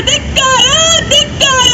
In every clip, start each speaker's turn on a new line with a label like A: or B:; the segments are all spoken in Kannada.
A: ಧಿಕ್ಕಾರ ಧಿಕ್ಕಾರ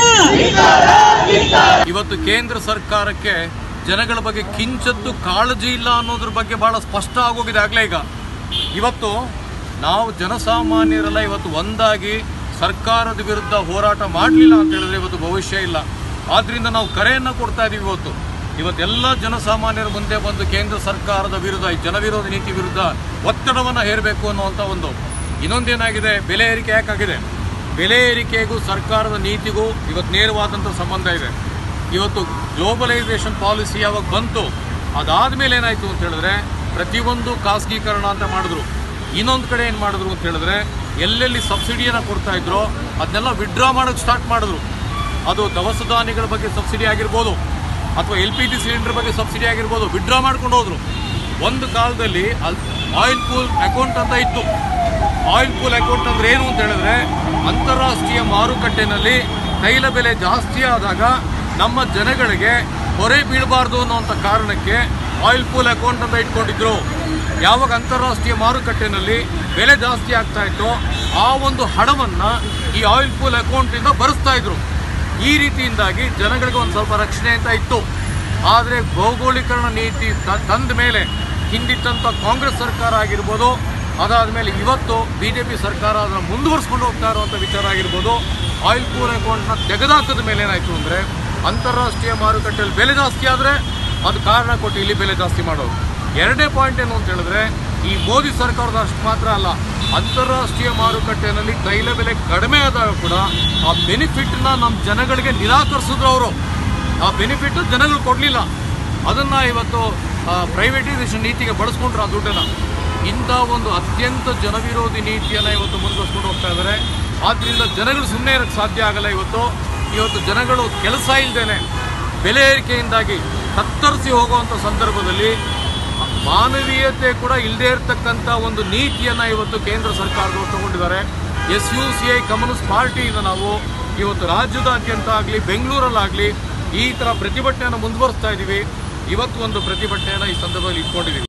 B: ಇವತ್ತು ಕೇಂದ್ರ ಸರ್ಕಾರಕ್ಕೆ ಜನಗಳ ಬಗ್ಗೆ ಕಿಂಚದ್ದು ಕಾಳಜಿ ಇಲ್ಲ ಅನ್ನೋದ್ರ ಬಗ್ಗೆ ಬಹಳ ಸ್ಪಷ್ಟ ಆಗೋಗಿದೆ ಆಗಲೇ ಈಗ ಇವತ್ತು ನಾವು ಜನಸಾಮಾನ್ಯರೆಲ್ಲ ಇವತ್ತು ಒಂದಾಗಿ ಸರ್ಕಾರದ ವಿರುದ್ಧ ಹೋರಾಟ ಮಾಡಲಿಲ್ಲ ಅಂತ ಹೇಳಿದ್ರೆ ಇವತ್ತು ಭವಿಷ್ಯ ಇಲ್ಲ ಆದ್ರಿಂದ ನಾವು ಕರೆಯನ್ನು ಕೊಡ್ತಾ ಇದೀವಿ ಇವತ್ತು ಇವತ್ತೆಲ್ಲ ಜನಸಾಮಾನ್ಯರ ಮುಂದೆ ಬಂದು ಕೇಂದ್ರ ಸರ್ಕಾರದ ವಿರುದ್ಧ ಈ ಜನವಿರೋಧ ನೀತಿ ವಿರುದ್ಧ ಒತ್ತಡವನ್ನು ಹೇರಬೇಕು ಅನ್ನುವಂಥ ಒಂದು ಇನ್ನೊಂದೇನಾಗಿದೆ ಬೆಲೆ ಏರಿಕೆ ಯಾಕಾಗಿದೆ ಬೆಲೆ ಏರಿಕೆಗೂ ಸರ್ಕಾರದ ನೀತಿಗೂ ಇವತ್ತು ನೇರವಾದಂಥ ಸಂಬಂಧ ಇದೆ ಇವತ್ತು ಗ್ಲೋಬಲೈಸೇಷನ್ ಪಾಲಿಸಿ ಯಾವಾಗ ಬಂತು ಅದಾದ್ಮೇಲೆ ಏನಾಯ್ತು ಅಂತ ಹೇಳಿದ್ರೆ ಪ್ರತಿಯೊಂದು ಖಾಸಗೀಕರಣ ಅಂತ ಮಾಡಿದ್ರು ಇನ್ನೊಂದು ಕಡೆ ಏನು ಮಾಡಿದ್ರು ಅಂತ ಹೇಳಿದ್ರೆ ಎಲ್ಲೆಲ್ಲಿ ಸಬ್ಸಿಡಿಯನ್ನು ಕೊಡ್ತಾ ಇದ್ರೋ ಅದನ್ನೆಲ್ಲ ವಿಡ್ರಾ ಮಾಡೋಕ್ಕೆ ಸ್ಟಾರ್ಟ್ ಮಾಡಿದ್ರು ಅದು ದವಸ ಧಾನ್ಯಗಳ ಬಗ್ಗೆ ಸಬ್ಸಿಡಿ ಆಗಿರ್ಬೋದು ಅಥವಾ ಎಲ್ ಪಿ ಜಿ ಸಿಲಿಂಡರ್ ಬಗ್ಗೆ ಸಬ್ಸಿಡಿ ಆಗಿರ್ಬೋದು ವಿಡ್ರಾ ಮಾಡ್ಕೊಂಡು ಹೋದ್ರು ಒಂದು ಕಾಲದಲ್ಲಿ ಆಯಿಲ್ ಪೂಲ್ ಅಕೌಂಟ್ ಅಂತ ಇತ್ತು ಆಯಿಲ್ ಪೂಲ್ ಅಕೌಂಟ್ ಅಂದ್ರೆ ಏನು ಅಂತ ಹೇಳಿದ್ರೆ ಅಂತಾರಾಷ್ಟ್ರೀಯ ಮಾರುಕಟ್ಟೆನಲ್ಲಿ ತೈಲ ಬೆಲೆ ಜಾಸ್ತಿ ಆದಾಗ ನಮ್ಮ ಜನಗಳಿಗೆ ಹೊರೆ ಬೀಳಬಾರ್ದು ಅನ್ನುವಂಥ ಕಾರಣಕ್ಕೆ ಆಯಿಲ್ ಪೂಲ್ ಅಕೌಂಟ್ ಅಂತ ಇಟ್ಕೊಂಡಿದ್ರು ಯಾವಾಗ ಅಂತಾರಾಷ್ಟ್ರೀಯ ಮಾರುಕಟ್ಟೆನಲ್ಲಿ ಬೆಲೆ ಜಾಸ್ತಿ ಆಗ್ತಾ ಇತ್ತು ಆ ಒಂದು ಹಣವನ್ನ ಈ ಆಯಿಲ್ ಪೂಲ್ ಅಕೌಂಟಿಂದ ಭರಿಸ್ತಾ ಇದ್ರು ಈ ರೀತಿಯಿಂದಾಗಿ ಜನಗಳಿಗೆ ಒಂದು ಸ್ವಲ್ಪ ರಕ್ಷಣೆ ಅಂತ ಇತ್ತು ಆದರೆ ಭೌಗೋಳೀಕರಣ ನೀತಿ ತ- ತಂದ ಮೇಲೆ ಹಿಂದಿತ್ತಂತ ಕಾಂಗ್ರೆಸ್ ಸರ್ಕಾರ ಆಗಿರ್ಬೋದು ಅದಾದ ಮೇಲೆ ಇವತ್ತು ಬಿ ಜೆ ಪಿ ಸರ್ಕಾರ ಅದನ್ನು ಮುಂದುವರಿಸ್ಕೊಂಡು ಹೋಗ್ತಾ ಇರುವಂಥ ವಿಚಾರ ಆಗಿರ್ಬೋದು ಆಯಿಲ್ ಪೂಲ್ ಅಕೌಂಟ್ನ ತೆಗೆದಾಕದ ಮೇಲೆ ಏನಾಯಿತು ಅಂದರೆ ಅಂತಾರಾಷ್ಟ್ರೀಯ ಮಾರುಕಟ್ಟೆಯಲ್ಲಿ ಬೆಲೆ ಜಾಸ್ತಿ ಆದರೆ ಅದು ಕಾರಣ ಕೊಟ್ಟು ಇಲ್ಲಿ ಬೆಲೆ ಜಾಸ್ತಿ ಮಾಡೋದು ಎರಡನೇ ಪಾಯಿಂಟ್ ಏನು ಅಂತ ಹೇಳಿದ್ರೆ ಈ ಮೋದಿ ಸರ್ಕಾರದ ಅಷ್ಟು ಮಾತ್ರ ಅಲ್ಲ ಅಂತಾರಾಷ್ಟ್ರೀಯ ಮಾರುಕಟ್ಟೆಯಲ್ಲಿ ತೈಲ ಬೆಲೆ ಕಡಿಮೆ ಆದಾಗ ಕೂಡ ಆ ಬೆನಿಫಿಟ್ನ ನಮ್ಮ ಜನಗಳಿಗೆ ನಿರಾಕರಿಸಿದ್ರು ಅವರು ಆ ಬೆನಿಫಿಟ್ ಜನಗಳು ಕೊಡಲಿಲ್ಲ ಅದನ್ನ ಇವತ್ತು ಪ್ರೈವೇಟೈಸೇಷನ್ ನೀತಿಗೆ ಬಳಸ್ಕೊಂಡ್ರು ಆ ದುಡ್ಡನ್ನ ಇಂಥ ಒಂದು ಅತ್ಯಂತ ಜನವಿರೋಧಿ ನೀತಿಯನ್ನು ಇವತ್ತು ಮುಂದುವರ್ಸ್ಕೊಂಡು ಹೋಗ್ತಾ ಇದ್ದಾರೆ ಆದ್ರಿಂದ ಜನಗಳು ಸುಮ್ಮನೆ ಇರೋಕ್ಕೆ ಸಾಧ್ಯ ಆಗಲ್ಲ ಇವತ್ತು ಇವತ್ತು ಜನಗಳು ಕೆಲಸ ಇಲ್ಲದೇನೆ ಬೆಲೆ ಏರಿಕೆಯಿಂದಾಗಿ ತತ್ತರಿಸಿ ಹೋಗುವಂಥ ಸಂದರ್ಭದಲ್ಲಿ ಮಾನವೀಯತೆ ಕೂಡ ಇಲ್ಲದೆ ಇರತಕ್ಕಂಥ ಒಂದು ನೀತಿಯನ್ನು ಇವತ್ತು ಕೇಂದ್ರ ಸರ್ಕಾರದವರು ತಗೊಂಡಿದ್ದಾರೆ S U C I communist ಪಾರ್ಟಿಯಿಂದ ನಾವು ಇವತ್ತು ರಾಜ್ಯದಾದ್ಯಂತ ಆಗಲಿ ಬೆಂಗಳೂರಲ್ಲಾಗಲಿ ಈ ಥರ ಪ್ರತಿಭಟನೆಯನ್ನು ಮುಂದುವರಿಸ್ತಾ ಇದ್ದೀವಿ ಇವತ್ತು ಒಂದು ಪ್ರತಿಭಟನೆಯನ್ನು ಈ ಸಂದರ್ಭದಲ್ಲಿ ಇಟ್ಕೊಂಡಿದ್ದೀವಿ